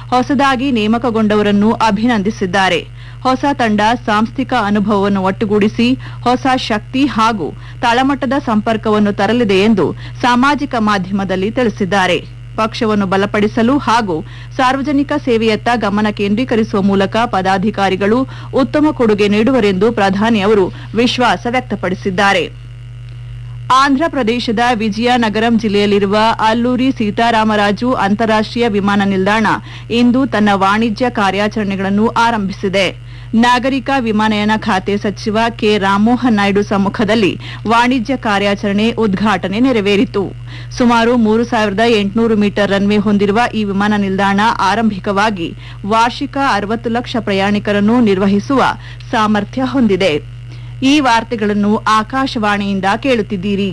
ಹೊಸದಾಗಿ ನೇಮಕಗೊಂಡವರನ್ನು ಅಭಿನಂದಿಸಿದ್ದಾರೆ ಹೊಸ ತಂಡ ಸಾಂಸ್ಥಿಕ ಅನುಭವವನ್ನು ಒಟ್ಟುಗೂಡಿಸಿ ಹೊಸ ಶಕ್ತಿ ಹಾಗೂ ತಳಮಟ್ಟದ ಸಂಪರ್ಕವನ್ನು ತರಲಿದೆ ಎಂದು ಸಾಮಾಜಿಕ ಮಾಧ್ಯಮದಲ್ಲಿ ತಿಳಿಸಿದ್ದಾರೆ ಪಕ್ಷವನ್ನು ಬಲಪಡಿಸಲು ಹಾಗೂ ಸಾರ್ವಜನಿಕ ಸೇವೆಯತ್ತ ಗಮನ ಕೇಂದ್ರೀಕರಿಸುವ ಮೂಲಕ ಪದಾಧಿಕಾರಿಗಳು ಉತ್ತಮ ಕೊಡುಗೆ ನೀಡುವರೆಂದು ಪ್ರಧಾನಿ ಅವರು ವಿಶ್ವಾಸ ವ್ಯಕ್ತಪಡಿಸಿದ್ದಾರೆ ಆಂಧ್ರಪ್ರದೇಶದ ವಿಜಯನಗರಂ ಜಿಲ್ಲೆಯಲ್ಲಿರುವ ಅಲ್ಲೂರಿ ಸೀತಾರಾಮರಾಜು ಅಂತಾರಾಷ್ಟೀಯ ವಿಮಾನ ನಿಲ್ದಾಣ ಇಂದು ತನ್ನ ವಾಣಿಜ್ಯ ಕಾರ್ಯಾಚರಣೆಗಳನ್ನು ಆರಂಭಿಸಿದೆ ನಾಗರಿಕ ವಿಮಾನಯಾನ ಖಾತೆ ಸಚಿವ ಕೆ ರಾಮಮೋಹನ್ ನಾಯ್ಡು ಸಮ್ಮುಖದಲ್ಲಿ ವಾಣಿಜ್ಯ ಕಾರ್ಯಾಚರಣೆ ಉದ್ಘಾಟನೆ ನೆರವೇರಿತು ಸುಮಾರು ಮೂರು ಸಾವಿರದ ಎಂಟುನೂರು ಮೀಟರ್ ರನ್ವೇ ಹೊಂದಿರುವ ಈ ವಿಮಾನ ನಿಲ್ದಾಣ ಆರಂಭಿಕವಾಗಿ ವಾರ್ಷಿಕ ಅರವತ್ತು ಲಕ್ಷ ಪ್ರಯಾಣಿಕರನ್ನು ನಿರ್ವಹಿಸುವ ಸಾಮರ್ಥ್ಯ ಹೊಂದಿದೆ ಈ ವಾರ್ತೆಗಳನ್ನು ಆಕಾಶವಾಣಿಯಿಂದ ಕೇಳುತ್ತಿದ್ದೀರಿ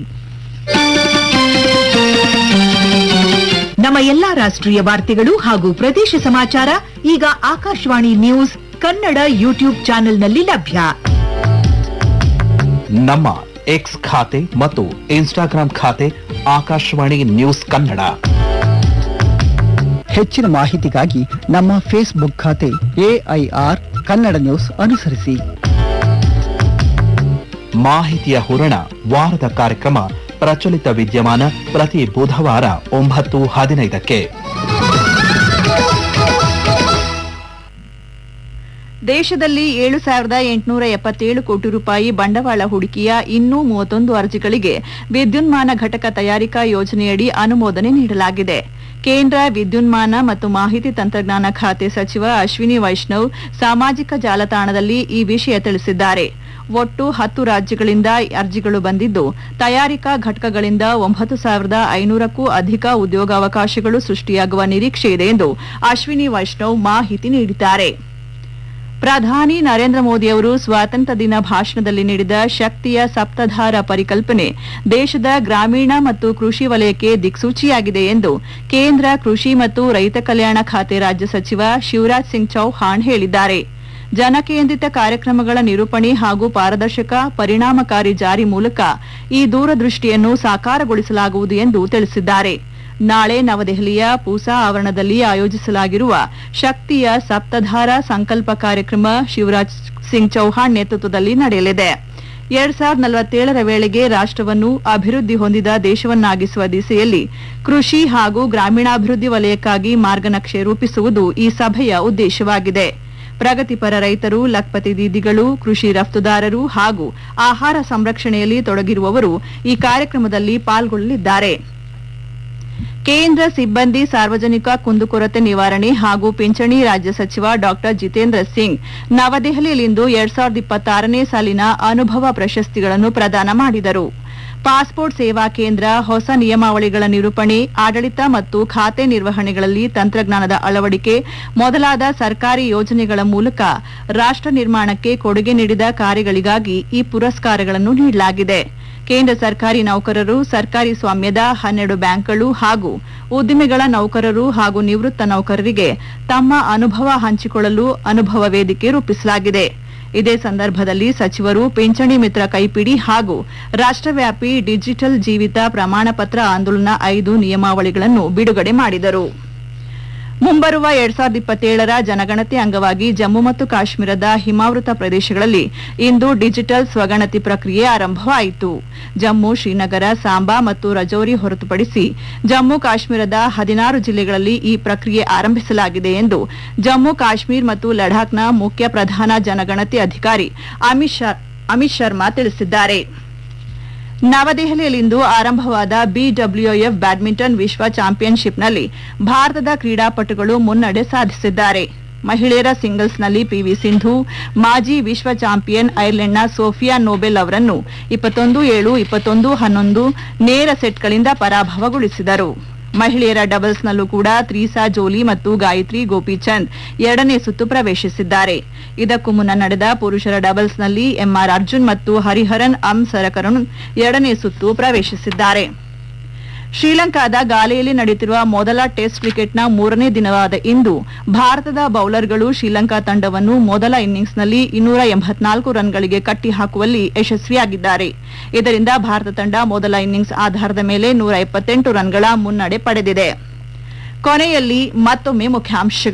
ನಮ್ಮ ಎಲ್ಲಾ ರಾಷ್ಟ್ರೀಯ ವಾರ್ತೆಗಳು ಹಾಗೂ ಪ್ರದೇಶ ಸಮಾಚಾರ ಈಗ ಆಕಾಶವಾಣಿ ನ್ಯೂಸ್ ಕನ್ನಡ ಯೂಟ್ಯೂಬ್ ಚಾನೆಲ್ನಲ್ಲಿ ಲಭ್ಯ ನಮ್ಮ ಎಕ್ಸ್ ಖಾತೆ ಮತ್ತು ಇನ್ಸ್ಟಾಗ್ರಾಂ ಖಾತೆ ಆಕಾಶವಾಣಿ ನ್ಯೂಸ್ ಕನ್ನಡ ಹೆಚ್ಚಿನ ಮಾಹಿತಿಗಾಗಿ ನಮ್ಮ ಫೇಸ್ಬುಕ್ ಖಾತೆ ಎಐಆರ್ ಕನ್ನಡ ನ್ಯೂಸ್ ಅನುಸರಿಸಿ ಮಾಹಿತಿಯ ಹೂರಣ ವಾರದ ಕಾರ್ಯಕ್ರಮ ಪ್ರಚಲಿತ ವಿದ್ಯಮಾನ ಪ್ರತಿ ಬುಧವಾರ ಒಂಬತ್ತು ಹದಿನೈದಕ್ಕೆ ದೇಶದಲ್ಲಿ ಏಳು ಸಾವಿರದ ಎಂಟುನೂರ ಎಪ್ಪತ್ತೇಳು ಕೋಟಿ ರೂಪಾಯಿ ಬಂಡವಾಳ ಹೂಡಿಕೆಯ ಇನ್ನೂ ಮೂವತ್ತೊಂದು ಅರ್ಜಿಗಳಿಗೆ ವಿದ್ಯುನ್ಮಾನ ಘಟಕ ತಯಾರಿಕಾ ಯೋಜನೆಯಡಿ ಅನುಮೋದನೆ ನೀಡಲಾಗಿದೆ ಕೇಂದ್ರ ವಿದ್ಯುನ್ಮಾನ ಮತ್ತು ಮಾಹಿತಿ ತಂತ್ರಜ್ಞಾನ ಖಾತೆ ಸಚಿವ ಅಶ್ವಿನಿ ವೈಷ್ಣವ್ ಸಾಮಾಜಿಕ ಜಾಲತಾಣದಲ್ಲಿ ಈ ವಿಷಯ ತಿಳಿಸಿದ್ದಾರೆ ಒಟ್ಟು ಹತ್ತು ರಾಜ್ಯಗಳಿಂದ ಅರ್ಜಿಗಳು ಬಂದಿದ್ದು ತಯಾರಿಕಾ ಘಟಕಗಳಿಂದ ಒಂಬತ್ತು ಸಾವಿರದ ಐನೂರಕ್ಕೂ ಅಧಿಕ ಉದ್ಯೋಗಾವಕಾಶಗಳು ಸೃಷ್ಟಿಯಾಗುವ ನಿರೀಕ್ಷೆ ಇದೆ ಎಂದು ಅಶ್ವಿನಿ ವೈಷ್ಣವ್ ಮಾಹಿತಿ ನೀಡಿದ್ದಾರೆ ಪ್ರಧಾನಿ ನರೇಂದ್ರ ಮೋದಿ ಅವರು ಸ್ವಾತಂತ್ರ್ಯ ದಿನ ಭಾಷಣದಲ್ಲಿ ನೀಡಿದ ಶಕ್ತಿಯ ಸಪ್ತಧಾರ ಪರಿಕಲ್ಪನೆ ದೇಶದ ಗ್ರಾಮೀಣ ಮತ್ತು ಕೃಷಿ ವಲಯಕ್ಕೆ ದಿಕ್ಸೂಚಿಯಾಗಿದೆ ಎಂದು ಕೇಂದ್ರ ಕೃಷಿ ಮತ್ತು ರೈತ ಕಲ್ಯಾಣ ಖಾತೆ ರಾಜ್ಯ ಸಚಿವ ಶಿವರಾಜ್ ಸಿಂಗ್ ಚೌಹಾಣ್ ಹೇಳಿದ್ದಾರೆ ಜನಕೇಂದ್ರಿತ ಕಾರ್ಯಕ್ರಮಗಳ ನಿರೂಪಣೆ ಹಾಗೂ ಪಾರದರ್ಶಕ ಪರಿಣಾಮಕಾರಿ ಜಾರಿ ಮೂಲಕ ಈ ದೂರದೃಷ್ಟಿಯನ್ನು ಸಾಕಾರಗೊಳಿಸಲಾಗುವುದು ಎಂದು ತಿಳಿಸಿದ್ದಾರೆ ನಾಳೆ ನವದೆಹಲಿಯ ಪೂಸಾ ಆವರಣದಲ್ಲಿ ಆಯೋಜಿಸಲಾಗಿರುವ ಶಕ್ತಿಯ ಸಪ್ತಧಾರ ಸಂಕಲ್ಪ ಕಾರ್ಯಕ್ರಮ ಶಿವರಾಜ್ ಸಿಂಗ್ ಚೌಹಾಣ್ ನೇತೃತ್ವದಲ್ಲಿ ನಡೆಯಲಿದೆ ಎರಡ್ ಸಾವಿರದ ನಲವತ್ತೇಳರ ವೇಳೆಗೆ ರಾಷ್ಟವನ್ನು ಅಭಿವೃದ್ಧಿ ಹೊಂದಿದ ದೇಶವನ್ನಾಗಿಸುವ ದಿಸೆಯಲ್ಲಿ ಕೃಷಿ ಹಾಗೂ ಗ್ರಾಮೀಣಾಭಿವೃದ್ಧಿ ವಲಯಕ್ಕಾಗಿ ಮಾರ್ಗನಕ್ಷೆ ರೂಪಿಸುವುದು ಈ ಸಭೆಯ ಉದ್ದೇಶವಾಗಿದೆ ಪ್ರಗತಿಪರ ರೈತರು ಲಖ್ಪತಿ ದೀದಿಗಳು ಕೃಷಿ ರಫ್ತುದಾರರು ಹಾಗೂ ಆಹಾರ ಸಂರಕ್ಷಣೆಯಲ್ಲಿ ತೊಡಗಿರುವವರು ಈ ಕಾರ್ಯಕ್ರಮದಲ್ಲಿ ಪಾಲ್ಗೊಳ್ಳಲಿದ್ದಾರೆ ಕೇಂದ್ರ ಸಿಬ್ಬಂದಿ ಸಾರ್ವಜನಿಕ ಕುಂದುಕೊರತೆ ನಿವಾರಣೆ ಹಾಗೂ ಪಿಂಚಣಿ ರಾಜ್ಯ ಸಚಿವ ಡಾ ಜಿತೇಂದ್ರ ಸಿಂಗ್ ನವದೆಹಲಿಯಲ್ಲಿಂದು ಎರಡ್ ಸಾವಿರದ ಇಪ್ಪತ್ತಾರನೇ ಸಾಲಿನ ಅನುಭವ ಪ್ರಶಸ್ತಿಗಳನ್ನು ಪ್ರದಾನ ಮಾಡಿದರು ಪಾಸ್ಪೋರ್ಟ್ ಸೇವಾ ಕೇಂದ್ರ ಹೊಸ ನಿಯಮಾವಳಿಗಳ ನಿರೂಪಣೆ ಆಡಳಿತ ಮತ್ತು ಖಾತೆ ನಿರ್ವಹಣೆಗಳಲ್ಲಿ ತಂತ್ರಜ್ಞಾನದ ಅಳವಡಿಕೆ ಮೊದಲಾದ ಸರ್ಕಾರಿ ಯೋಜನೆಗಳ ಮೂಲಕ ರಾಷ್ಟ ನಿರ್ಮಾಣಕ್ಕೆ ಕೊಡುಗೆ ನೀಡಿದ ಕಾರ್ಯಗಳಿಗಾಗಿ ಈ ಪುರಸ್ಕಾರಗಳನ್ನು ನೀಡಲಾಗಿದೆ ಕೇಂದ್ರ ಸರ್ಕಾರಿ ನೌಕರರು ಸರ್ಕಾರಿ ಸ್ವಾಮ್ಯದ ಹನ್ನೆರಡು ಬ್ಯಾಂಕ್ಗಳು ಹಾಗೂ ಉದ್ದಿಮೆಗಳ ನೌಕರರು ಹಾಗೂ ನಿವೃತ್ತ ನೌಕರರಿಗೆ ತಮ್ಮ ಅನುಭವ ಹಂಚಿಕೊಳ್ಳಲು ಅನುಭವ ವೇದಿಕೆ ರೂಪಿಸಲಾಗಿದೆ ಇದೇ ಸಂದರ್ಭದಲ್ಲಿ ಸಚಿವರು ಪಿಂಚಣಿ ಮಿತ್ರ ಕೈಪಿಡಿ ಹಾಗೂ ರಾಷ್ಟವ್ಯಾಪಿ ಡಿಜಿಟಲ್ ಜೀವಿತ ಪ್ರಮಾಣ ಪತ್ರ ಆಂದೋಲನ ಐದು ನಿಯಮಾವಳಿಗಳನ್ನು ಬಿಡುಗಡೆ ಮಾಡಿದರು ಮುಂಬರುವ ಎರಡ್ ಸಾವಿರದ ಇಪ್ಪತ್ತೇಳರ ಜನಗಣತಿ ಅಂಗವಾಗಿ ಜಮ್ಮು ಮತ್ತು ಕಾಶ್ಮೀರದ ಹಿಮಾವೃತ ಪ್ರದೇಶಗಳಲ್ಲಿ ಇಂದು ಡಿಜಿಟಲ್ ಸ್ವಗಣತಿ ಪ್ರಕ್ರಿಯೆ ಆರಂಭವಾಯಿತು ಜಮ್ಮು ಶ್ರೀನಗರ ಸಾಂಬಾ ಮತ್ತು ರಜೌರಿ ಹೊರತುಪಡಿಸಿ ಜಮ್ಮು ಕಾಶ್ಮೀರದ ಹದಿನಾರು ಜಿಲ್ಲೆಗಳಲ್ಲಿ ಈ ಪ್ರಕ್ರಿಯೆ ಆರಂಭಿಸಲಾಗಿದೆ ಎಂದು ಜಮ್ಮು ಕಾಶ್ಮೀರ್ ಮತ್ತು ಲಡಾಖ್ನ ಮುಖ್ಯ ಪ್ರಧಾನ ಜನಗಣತಿ ಅಧಿಕಾರಿ ಅಮಿತ್ ಶರ್- ಅಮಿತ್ ಶರ್ಮಾ ತಿಳಿಸಿದ್ದಾರೆ ನವದೆಹಲಿಯಲ್ಲಿಂದು ಆರಂಭವಾದ ಬಿಡಬ್ಲ್ಯೂಎಫ್ ಬ್ಯಾಡ್ಮಿಂಟನ್ ವಿಶ್ವ ಚಾಂಪಿಯನ್ಶಿಪ್ನಲ್ಲಿ ಭಾರತದ ಕ್ರೀಡಾಪಟುಗಳು ಮುನ್ನಡೆ ಸಾಧಿಸಿದ್ದಾರೆ ಮಹಿಳೆಯರ ಸಿಂಗಲ್ಸ್ನಲ್ಲಿ ಪಿವಿ ಸಿಂಧು ಮಾಜಿ ವಿಶ್ವ ಚಾಂಪಿಯನ್ ಐರ್ಲೆಂಡ್ನ ಸೋಫಿಯಾ ನೋಬೆಲ್ ಅವರನ್ನು ಇಪ್ಪತ್ತೊಂದು ಏಳು ಇಪ್ಪತ್ತೊಂದು ಹನ್ನೊಂದು ನೇರ ಸೆಟ್ಗಳಿಂದ ಪರಾಭವಗೊಳಿಸಿದರು ಮಹಿಳೆಯರ ಡಬಲ್ಸ್ನಲ್ಲೂ ಕೂಡ ತ್ರೀಸಾ ಜೋಲಿ ಮತ್ತು ಗಾಯತ್ರಿ ಗೋಪಿಚಂದ್ ಎರಡನೇ ಸುತ್ತು ಪ್ರವೇಶಿಸಿದ್ದಾರೆ ಇದಕ್ಕೂ ಮುನ್ನ ನಡೆದ ಪುರುಷರ ಡಬಲ್ಸ್ನಲ್ಲಿ ಎಂಆರ್ ಅರ್ಜುನ್ ಮತ್ತು ಹರಿಹರನ್ ಅಂ ಸರಕರುಣ್ ಎರಡನೇ ಸುತ್ತು ಪ್ರವೇಶಿಸಿದ್ದಾರೆ ಶ್ರೀಲಂಕಾದ ಗಾಲೆಯಲ್ಲಿ ನಡೆಯುತ್ತಿರುವ ಮೊದಲ ಟೆಸ್ಟ್ ಕ್ರಿಕೆಟ್ನ ಮೂರನೇ ದಿನವಾದ ಇಂದು ಭಾರತದ ಬೌಲರ್ಗಳು ಶ್ರೀಲಂಕಾ ತಂಡವನ್ನು ಮೊದಲ ಇನ್ನಿಂಗ್ಸ್ನಲ್ಲಿ ಇನ್ನೂರ ಎಂಬತ್ನಾಲ್ಕು ರನ್ಗಳಿಗೆ ಕಟ್ಟಿಹಾಕುವಲ್ಲಿ ಯಶಸ್ವಿಯಾಗಿದ್ದಾರೆ ಇದರಿಂದ ಭಾರತ ತಂಡ ಮೊದಲ ಇನ್ನಿಂಗ್ಸ್ ಆಧಾರದ ಮೇಲೆ ನೂರ ಎಪ್ಪತ್ತೆಂಟು ರನ್ಗಳ ಮುನ್ನಡೆ ಪಡೆದಿದೆ ಕೊನೆಯಲ್ಲಿ ಮತ್ತೊಮ್ಮೆ ಮುಖ್ಯಾಂಶಗಳು